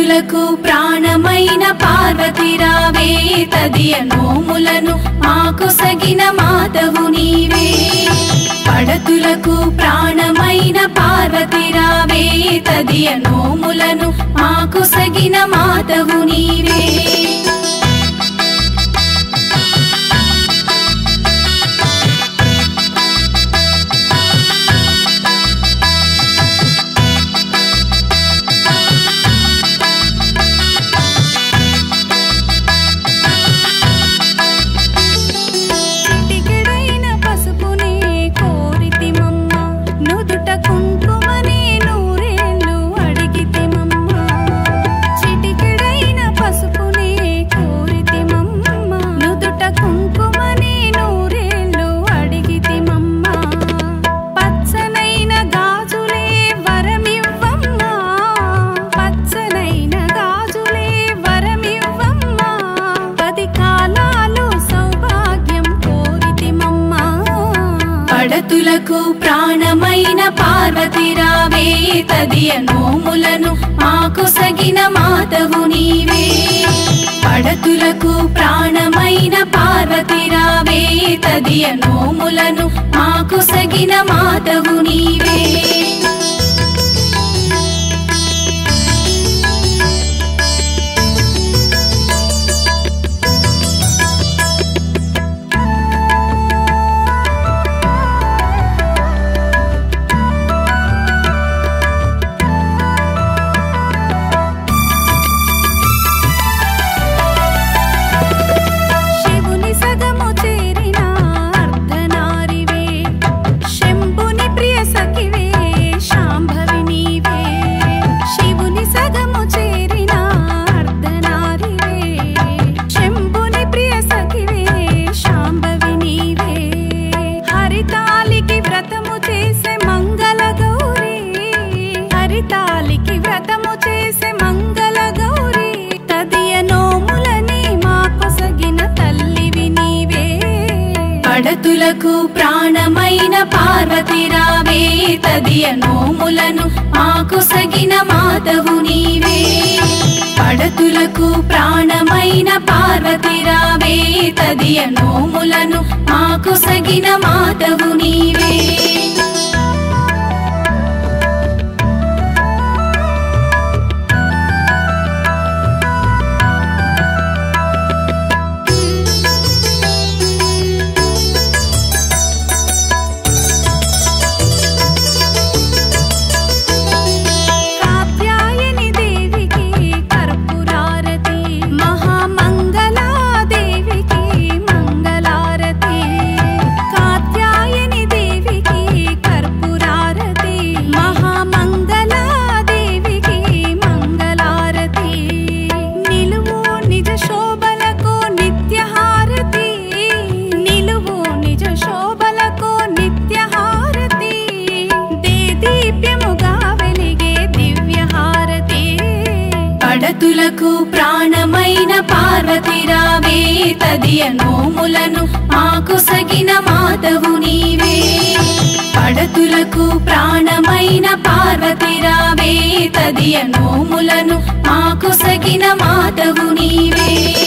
పడతులకు ప్రాణమైన పార్వతిరావే తదియ నోములను మాకు సగిన మాతవు నీవే పడతులకు ప్రాణమైన పార్వతిరావే తదియ నోములను మాకు సగిన మాతవు నీవే చిటికెడైన పసుపునే కోరితిమమ్మ నుదుట కుంకుమనే నూరేళ్ళు అడిగితిమమ్మ చిటికెడైన పసుపునే కోరితిమమ్మ నుదుట కుంకుమనే నూరేళ్ళు అడిగితిమమ్మ పచ్చనైన గాజులే వరమివ్వమ్మ పచ్చనైన గాజులే వరమివ్వమ్మ పది కాలాలు సౌభాగ్యం కోరితిమమ్మ పడతులకు ప్రాణమైన పార్వతిరావే తదియ నోములను మాకు సగిన మాతవు నీవే పడతులకు ప్రాణమైన పార్వతిరావే తదియ నోములను మాకు సగిన మాతవు నీవే శివుని సగము చేరిన అర్ధనారివే శంభుని ప్రియ సఖివే శాంభవి నీవే శివుని సగము చేరిన అర్ధనారివే శంభుని ప్రియ సఖివే శాంభవి నీవే హరితాలికి వ్రతము చేసే మంగళ గౌరీ హరితాలికి వ్రతము చేసే మంగళ గౌరీ తదియ నోములని మాకు సగిన తల్లివి నీవే పడతులకు ప్రాణమైన పార్వతిరావే తదియ నోములను మాకు సగిన మాతవు నీవే పడతులకు ప్రాణమైన పార్వతిరావే తదియ నోములను మాకు సగిన మాతవు నీవే కాత్యాయని దేవికి కర్పూరారతి మహామంగళా దేవికి మంగళారతి కాత్యాయని దేవికి కర్పూరారతి మహామంగళా దేవికి మంగళారతి నిలువు నిజ శోభలకు నిత్యహారతి నిలువు నిజ శోభలకు నిత్యహారతి దే దీప్యముగా వెలిగే దివ్యహారతి పడతులకు ప్రాణమైన పార్వతిరావే తదియ నోములను మాకు సగిన మాతవు నీవే పడతులకు ప్రాణమైన పార్వతిరావే తదియ నోములను మాకు సగిన మాతవు నీవే